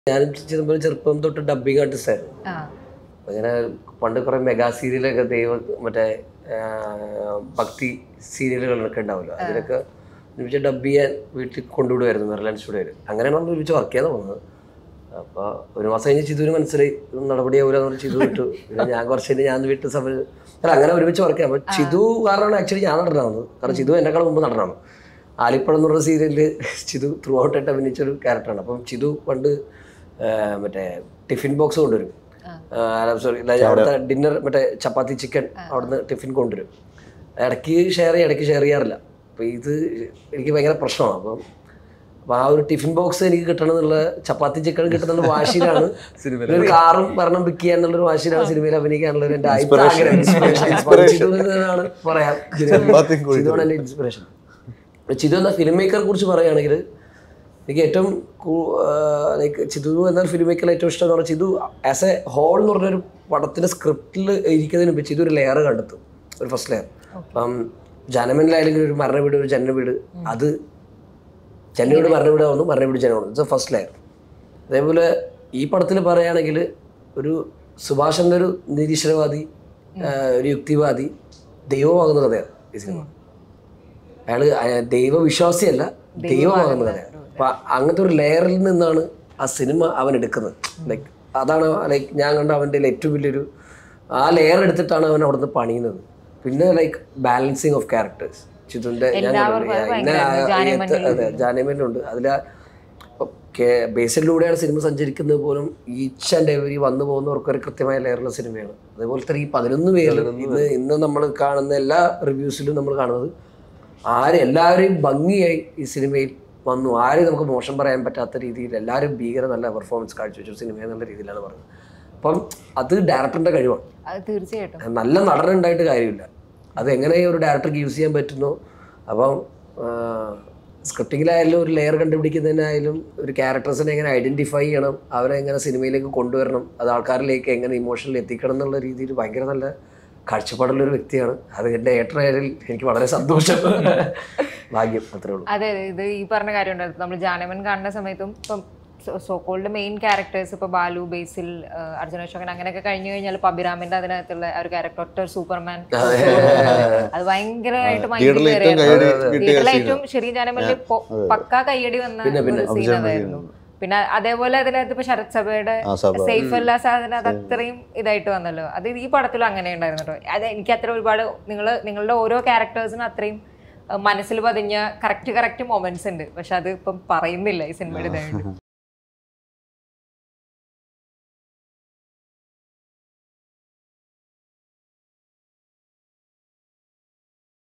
ഞാനും ചിദംബരം ചെറുപ്പം തൊട്ട് ഡബിങ് ആർട്ടിസ്റ്റ് ആയിരുന്നു ആ അപ്പൊ ഇങ്ങനെ പണ്ട് കുറെ മെഗാ സീരിയലൊക്കെ ദൈവ മറ്റേ ആ, ഭക്തി സീരിയലുകളൊക്കെ ഉണ്ടാവുമല്ലോ അതിലൊക്കെ ഒരുമിച്ച് ഡബ് ചെയ്യാൻ വീട്ടിൽ കൊണ്ടുവിടുമായിരുന്നു മെർലാൻഡ് സ്റ്റുഡിയോയിൽ അങ്ങനെയാണ് നമ്മൾ ഒരുമിച്ച് വർക്ക് ചെയ്യാൻ പോകുന്നത് അപ്പോൾ ഒരു മാസം കഴിഞ്ഞ് ചിതുവിന് മനസ്സിലായി ഇത് നടപടിയാവൂലെന്ന് പറഞ്ഞ് ചിതു വിട്ടു പിന്നെ ഞാൻ കുറച്ച് കഴിഞ്ഞ് ഞാൻ വീട്ടിൽ സമയം അല്ല അങ്ങനെ ഒരുമിച്ച് വർക്ക് ചെയ്യാം അപ്പോൾ ചിതു കാരണമാണ് ആക്ച്വലി ഞാൻ നടനാവുന്നത് കാരണം ചിതു എന്നെക്കാളും മുമ്പ് നടനാണ് ആലിപ്പഴം എന്ന് പറഞ്ഞ സീരിയലിൽ ചിതു ത്രൂ ഔട്ട് ആയിട്ട് അഭിനയിച്ചൊരു ക്യാരക്ടറാണ് അപ്പം ചിതു പണ്ട് ആ, മറ്റേ ടിഫിൻ ബോക്സ് കൊണ്ടുവരും സോറി അവിടുത്തെ ഡിന്നർ മറ്റേ ചപ്പാത്തി ചിക്കൻ അവിടുന്ന് ടിഫിൻ കൊണ്ടുവരും ഇടയ്ക്ക് ഷെയർ ചെയ്യും ഇടയ്ക്ക് ഷെയർ ചെയ്യാറില്ല അപ്പോൾ ഇത് എനിക്ക് ഭയങ്കര പ്രശ്നമാണ് അപ്പം അപ്പോൾ ആ ഒരു ടിഫിൻ ബോക്സ് എനിക്ക് കിട്ടണം എന്നുള്ള ചപ്പാത്തി ചിക്കൻ കിട്ടുന്നുള്ള വാശിയിലാണ് ഒരു കാറും ഭരണം പിക്ക് ചെയ്യാന്നുള്ളൊരു വാശിയിലാണ് സിനിമയിൽ അഭിനയിക്കാനുള്ള ഒരു എൻ്റെ ആദ്യത്തെ ആഗ്രഹം ഇൻസ്പിറേഷൻ ചിതുവിനാണ് പറയാം ചപ്പാത്തിയും കോഴിക്കറിയും. ചിതുവാണ് എൻ്റെ ഇൻസ്പിറേഷൻ ചിതു എന്ന ഫിലിം മേക്കറെ കുറിച്ച് പറയുകയാണെങ്കിൽ എനിക്ക് ഏറ്റവും ലൈക്ക് ചിതു എന്ന ഫിലിം മേക്കറിൽ ഏറ്റവും ഇഷ്ടം എന്ന് പറഞ്ഞാൽ ചിതു ആസ് എ ഹോൾ എന്ന് പറഞ്ഞൊരു പടത്തിന്റെ സ്ക്രിപ്റ്റിൽ ഇരിക്കുന്നതിന് മുമ്പ് ചിതു ഒരു ലെയർ കണ്ടെത്തും ഒരു ഫസ്റ്റ് ലെയർ അപ്പം ജനമനിലായാലും ഒരു മരണ വീട് ഒരു ജന വീട് അത് ജന വീട് മരണ വീട് ആവുന്നു മരണ വീട് ജനമാണ് ഇറ്റ്സ് എ ഫസ്റ്റ് ലെയർ അതേപോലെ ഈ പടത്തിൽ പറയുകയാണെങ്കിൽ ഒരു സുഭാഷ് എന്നൊരു നിരീശ്വരവാദി ആ, ഒരു യുക്തിവാദി ദൈവമാകുന്ന കഥയാണ് ഈ സിനിമ അയാള് അയ- ദൈവവിശ്വാസിയല്ല ദൈവമാകുന്ന കഥയാണ് അപ്പൊ അങ്ങനത്തെ ഒരു ലെയറിൽ നിന്നാണ് ആ സിനിമ അവൻ എടുക്കുന്നത് ലൈക്ക് അതാണ് ലൈക്ക് ഞാൻ കണ്ട അവൻ്റെ ഏറ്റവും വലിയൊരു ആ ലെയർ എടുത്തിട്ടാണ് അവൻ അവിടുന്ന് പണിയുന്നത് പിന്നെ ലൈക്ക് ബാലൻസിങ് ഓഫ് ക്യാരക്ടേഴ്സ് ചിതുന്റെ ഞാൻ കണ്ടിട്ടുണ്ട്. ഇന്ന ആ- അതെ ജാനമനിലുണ്ട് അതിൽ ബേസിലൂടെയാണ് സിനിമ സഞ്ചരിക്കുന്നത് പോലും ഈച്ച് ആൻഡ് എവരി വന്നു പോകുന്നവർക്ക് ഒരു കൃത്യമായ ലെയറുള്ള സിനിമയാണ് അതുപോലെ തന്നെ ഈ പതിനൊന്ന് പേര് ഇന്ന് ഇന്ന് നമ്മൾ കാണുന്ന എല്ലാ റിവ്യൂസിലും നമ്മൾ കാണുന്നത് ആര് എല്ലാവരെയും ഭംഗിയായി ഈ സിനിമയിൽ വന്നു ആരെയും നമുക്ക് മോശം പറയാൻ പറ്റാത്ത രീതിയിൽ എല്ലാവരും ഭീകര നല്ല പെർഫോമൻസ് കാഴ്ചവെച്ചു സിനിമ എന്നുള്ള രീതിയിലാണ് പറഞ്ഞത് അപ്പം അത് ഡയറക്ടറിന്റെ കഴിവാണ് അത് തീർച്ചയായിട്ടും നല്ല നടനുണ്ടായിട്ട് കാര്യമില്ല അത് എങ്ങനെ ഒരു ഡയറക്ടർക്ക് യൂസ് ചെയ്യാൻ പറ്റുന്നു അപ്പം സ്ക്രിപ്റ്റിങ്ങിലായാലും ഒരു ലെയർ കണ്ടുപിടിക്കുന്നതിനായാലും ഒരു ക്യാരക്ടേഴ്സിനെ എങ്ങനെ ഐഡന്റിഫൈ ചെയ്യണം അവരെ എങ്ങനെ സിനിമയിലേക്ക് കൊണ്ടുവരണം അത് ആൾക്കാരിലേക്ക് എങ്ങനെ ഇമോഷനിൽ എത്തിക്കണം എന്നുള്ള രീതിയിൽ ഭയങ്കര നല്ല കാഴ്ചപ്പാടുള്ള ഒരു വ്യക്തിയാണ് അത് എൻ്റെ ഏട്ടനായാലും എനിക്ക് വളരെ സന്തോഷം ഭാഗ്യം അത്രേ ഉള്ളൂ അതെ അതെ ഇത് ഈ പറഞ്ഞ കാര്യമുണ്ട് നമ്മൾ ജാനമൻ കാണുന്ന സമയത്തും ഇപ്പം സോക്കോൾഡ് മെയിൻ ക്യാരക്ടേഴ്സ് ഇപ്പൊ ബാലു ബേസിൽ ഏഹ്, അർജുന അശോകൻ അങ്ങനെയൊക്കെ കഴിഞ്ഞു കഴിഞ്ഞാൽ ഇപ്പൊ അഭിരാമിന്റെ അതിനകത്തുള്ള ആ ഒരു ക്യാരക്ടർ ഒറ്റ സൂപ്പർമാൻ അത് ഭയങ്കരമായിട്ട് മൈൻഡിൽ തിയേറ്ററിൽ ഏറ്റവും കയ്യടി കിട്ടിയ തിയേറ്ററിൽ ഏറ്റവും ശരിക്കും ജാനമനിൽ പക്കാ കയ്യടി വന്ന ഒരു സീൻ അതായിരുന്നു പിന്നെ അതേപോലെ അതിനകത്ത് ഇപ്പൊ ശരത് സഭയുടെ ആ സഭ സേഫ് അല്ല സാധനം അത് അത്രയും ഇതായിട്ട് വന്നല്ലോ അത് ഈ പടത്തിലും അങ്ങനെ ഉണ്ടായിരുന്നു കേട്ടോ അത് എനിക്ക് അത്ര ഒരുപാട് നിങ്ങൾ നിങ്ങളുടെ ഓരോ ക്യാരക്ടേഴ്സിനും അത്രയും അഹ് മനസ്സിൽ പതിഞ്ഞ കറക്റ്റ് കറക്റ്റ് മൊമെന്റ്സ് ഉണ്ട് പക്ഷെ അത് ഇപ്പം പറയുന്നില്ല ഈ സിനിമയുടെ ഇതായിട്ട്